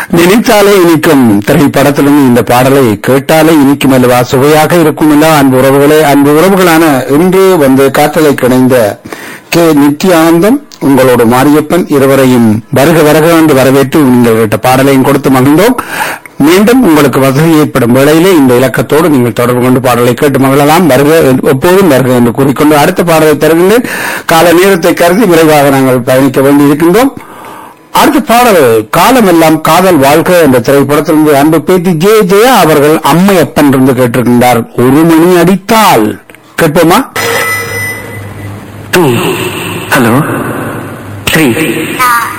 நினைத்தாலே இனிக்கும் திரைப்படத்திலும் இந்த பாடலை கேட்டாலே இனிக்கும் அல்லவா சுவையாக இருக்கும் இல்ல அன்பு உறவுகளே அன்பு உறவுகளான இன்று வந்து காற்றலை கிணைந்த கே நித்யானந்தம் உங்களோடு மாரியப்பன் இருவரையும் வருக வருக என்று வரவேற்று நீங்கள் கேட்ட பாடலையும் கொடுத்து மகிழ்ந்தோம் மீண்டும் உங்களுக்கு வசதி ஏற்படும் வேளையிலே இந்த இலக்கத்தோடு நீங்கள் தொடர்பு கொண்டு பாடலை கேட்டு மகிழலாம் வருக என்று- எப்போதும் வருக என்று கூறிக்கொண்டு அடுத்த பாடலை தருகின்றேன் கால நேரத்தை கருதி விரைவாக நாங்கள் பயணிக்க வேண்டியிருக்கின்றோம் அடுத்த பாடல் காலமெல்லாம் காதல் வாழ்க்கை என்ற திரைப்படத்திலிருந்து அன்பு பேத்தி ஜே ஜெயா அவர்கள் அம்மையப்பன் இருந்து கேட்டிருக்கின்றார் ஒரு மணி அடித்தால் கேட்போமா டூ ஹலோ த்ரீ நான்